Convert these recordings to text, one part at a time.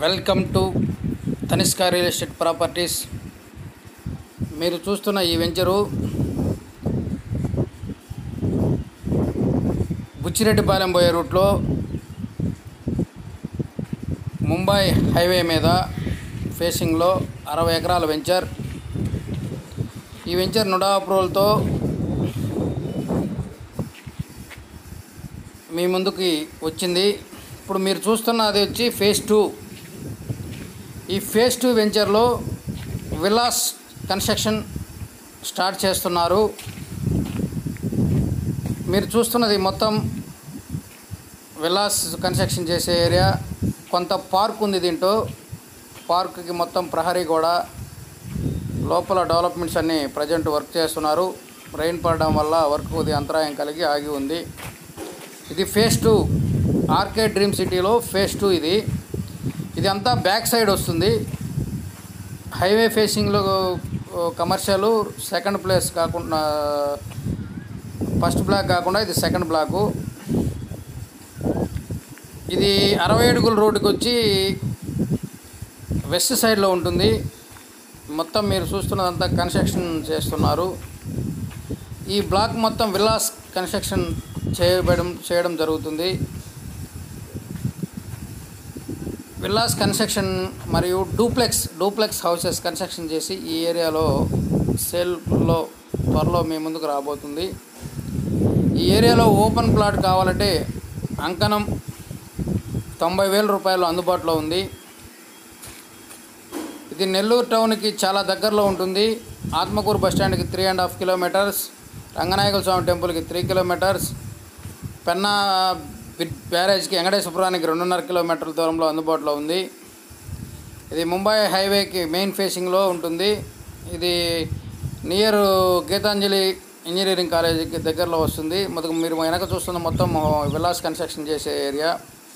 welcome to Tanishka real estate properties మీరు చూస్తున్న ఈ వెంచరు బుచ్చిరెడ్డిపాలెం పోయే రూట్లో ముంబై హైవే మీద ఫేసింగ్లో అరవై ఎకరాల వెంచర్ ఈ వెంచర్ నుడా అప్రూవల్తో మీ ముందుకి వచ్చింది ఇప్పుడు మీరు చూస్తున్నది వచ్చి ఫేజ్ టూ ఈ ఫేజ్ టూ వెంచర్లో విలాస్ కన్స్ట్రక్షన్ స్టార్ట్ చేస్తున్నారు మీరు చూస్తున్నది మొత్తం విలాస్ కన్స్ట్రక్షన్ చేసే ఏరియా కొంత పార్క్ ఉంది దీంట్లో పార్క్కి మొత్తం ప్రహరీ గోడ లోపల డెవలప్మెంట్స్ అన్నీ ప్రజెంట్ వర్క్ చేస్తున్నారు రైన్ పడడం వల్ల వర్క్ కొద్ది అంతరాయం కలిగి ఆగి ఉంది ఇది ఫేజ్ టూ ఆర్కే డ్రీమ్ సిటీలో ఫేజ్ టూ ఇది ఇది అంతా బ్యాక్ సైడ్ వస్తుంది హైవే ఫేసింగ్లో కమర్షియల్ సెకండ్ ప్లేస్ కాకుండా ఫస్ట్ బ్లాక్ కాకుండా ఇది సెకండ్ బ్లాకు ఇది అరవై అడుగుల రోడ్డుకి వచ్చి వెస్ట్ సైడ్లో ఉంటుంది మొత్తం మీరు చూస్తున్నదంతా కన్స్ట్రక్షన్ చేస్తున్నారు ఈ బ్లాక్ మొత్తం విల్లాస్ కన్స్ట్రక్షన్ చేయబడం చేయడం జరుగుతుంది విల్లాస్ కన్స్ట్రక్షన్ మరియు డూప్లెక్స్ డూప్లెక్స్ హౌసెస్ కన్స్ట్రక్షన్ చేసి ఈ ఏరియాలో సేల్లో త్వరలో మీ ముందుకు రాబోతుంది ఈ ఏరియాలో ఓపెన్ ప్లాట్ కావాలంటే అంకణం తొంభై వేల రూపాయలు అందుబాటులో ఉంది ఇది నెల్లూరు టౌన్కి చాలా దగ్గరలో ఉంటుంది ఆత్మకూరు బస్ స్టాండ్కి త్రీ అండ్ హాఫ్ కిలోమీటర్స్ రంగనాయకుల స్వామి టెంపుల్కి త్రీ కిలోమీటర్స్ పెన్నా బిడ్ బ్యారేజ్కి వెంకటేశ్వరానికి రెండున్నర కిలోమీటర్ల దూరంలో అందుబాటులో ఉంది ఇది ముంబై హైవేకి మెయిన్ ఫేసింగ్లో ఉంటుంది ఇది నియర్ గీతాంజలి ఇంజనీరింగ్ కాలేజీకి దగ్గరలో వస్తుంది మొదటి మీరు వెనక చూస్తున్న మొత్తం విలాస్ కన్స్ట్రక్షన్ చేసే ఏరియా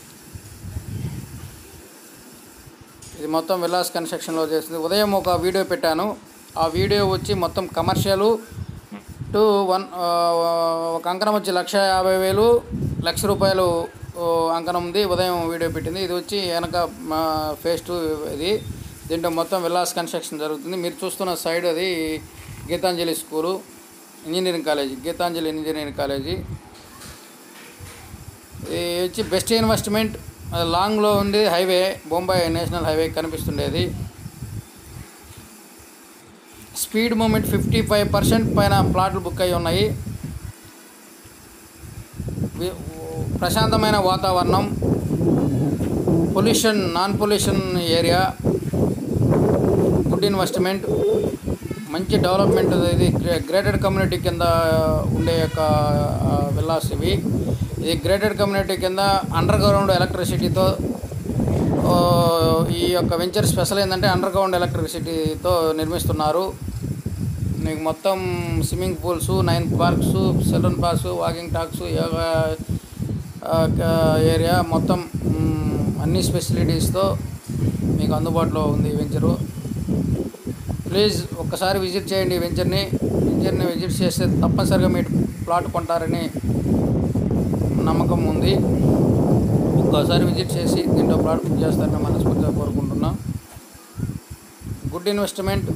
ఇది మొత్తం విలాస్ కన్స్ట్రక్షన్లో చేస్తుంది ఉదయం ఒక వీడియో పెట్టాను ఆ వీడియో వచ్చి మొత్తం కమర్షియల్ టు వన్ ఒక అంకణం వచ్చి లక్ష యాభై వేలు లక్ష రూపాయలు అంకణం ఉంది ఉదయం వీడియో పెట్టింది ఇది వచ్చి వెనక ఫేస్ టూ ఇది దీంట్లో మొత్తం విలాస్ కన్స్ట్రక్షన్ జరుగుతుంది మీరు చూస్తున్న సైడ్ అది Geethanjali school engineering college Geethanjali engineering college ఇది వచ్చి బెస్ట్ ఇన్వెస్ట్మెంట్ లాంగ్లో ఉంది హైవే బొంబాయి నేషనల్ హైవే కనిపిస్తుండేది speed moment fifty five percent పైన ప్లాట్లు బుక్ అయి ఉన్నాయి ప్రశాంతమైన వాతావరణం pollution non pollution area good investment మంచి డెవలప్మెంట్ ఇది గ్రేటెడ్ కమ్యూనిటీ కింద ఉండే యొక్క విల్లాస్ ఇవి ఇది గ్రేటెడ్ కమ్యూనిటీ కింద అండర్ గ్రౌండ్ ఎలక్ట్రిసిటీతో ఈ యొక్క వెంచర్ స్పెషల్ ఏంటంటే అండర్ గ్రౌండ్ ఎలక్ట్రిసిటీతో నిర్మిస్తున్నారు మీకు మొత్తం swimming pools nine parks children parks walking tracks yoga area మొత్తం అన్ని ఫెసిలిటీస్తో మీకు అందుబాటులో ఉంది ఈ వెంచరు ప్లీజ్ ఒక్కసారి విజిట్ చేయండి ఈ వెంచర్ని వెంచర్ని విజిట్ చేస్తే తప్పనిసరిగా మీరు ప్లాట్ కొంటారని నమ్మకం ఉంది ఒక్కసారి విజిట్ చేసి దీంట్లో ప్లాట్ బుక్ చేస్తారని మనస్ఫూర్తిగా కోరుకుంటున్నాం గుడ్ ఇన్వెస్ట్మెంట్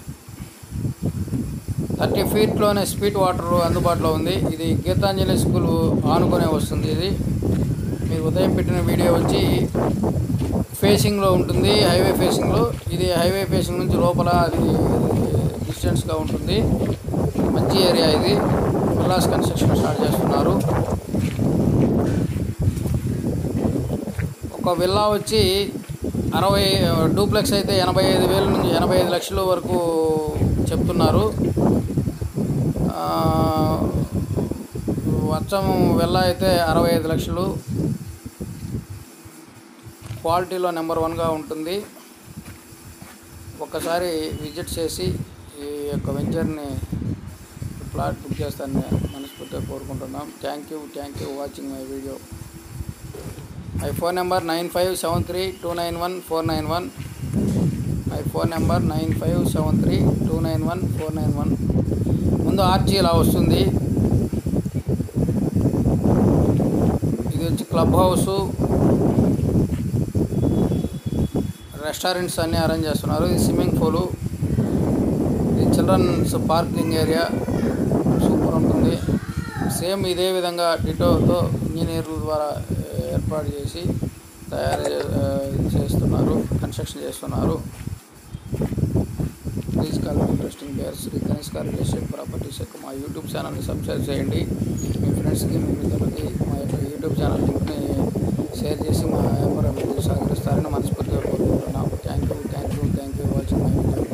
థర్టీ ఫీట్లోనే స్పీడ్ వాటర్ అందుబాటులో ఉంది ఇది గీతాంజలి స్కూల్ ఆనుకునే వస్తుంది ఇది మీరు ఉదయం పెట్టిన వీడియో వచ్చి ఫేసింగ్లో ఉంటుంది హైవే ఫేసింగ్లో ఇది హైవే ఫేసింగ్ నుంచి లోపల అది డిస్టెన్స్గా ఉంటుంది మంచి ఏరియా ఇది విల్లాస్ కన్స్ట్రక్షన్ స్టార్ట్ చేస్తున్నారు ఒక విల్లా వచ్చి అరవై డూప్లెక్స్ అయితే ఎనభై ఐదు వేల నుంచి ఎనభై ఐదు లక్షల వరకు చెప్తున్నారు వచ్చం వెళ్ళ అయితే అరవై ఐదు లక్షలు క్వాలిటీలో నెంబర్ వన్గా ఉంటుంది ఒక్కసారి విజిట్ చేసి ఈ యొక్క వెంచర్ని ప్లాట్ బుక్ చేస్తానని మనస్ఫూర్తిగా కోరుకుంటున్నాం thank you thank you watching my video my phone number nine five seven three two nine one four nine one my phone number nine five seven three two nine one four nine one ముందు ఆర్జీ ఇలా వస్తుంది ఇది వచ్చి club house restaurants అన్నీ arrange చేస్తున్నారు ఇది swimming pool ఇది చిల్డ్రన్స్ పార్కింగ్ ఏరియా సూపర్ ఉంటుంది సేమ్ ఇదే విధంగా డిటోతో ఇంజనీర్ల ద్వారా ఆ, ఏర్పాటు చేసి తయారు చే- ఆ, చేస్తున్నారు కన్స్ట్రక్షన్ చేస్తున్నారు ప్లీజ్ కాల్ ఇంట్రెస్టింగ్ పేరు Shri Kanishka real estate properties యొక్క మా యూట్యూబ్ ఛానల్ని సబ్స్క్రైబ్ చేయండి మీ ఫ్రెండ్స్కి మీ మిత్రులకి మా యొక్క యూట్యూబ్ ఛానల్ లింక్ని షేర్ చేసి మా వ్యాపారం సహకరిస్తారని మనస్ఫూర్తిగా కోరుకుంటున్నాం thank you thank you thank you watching my video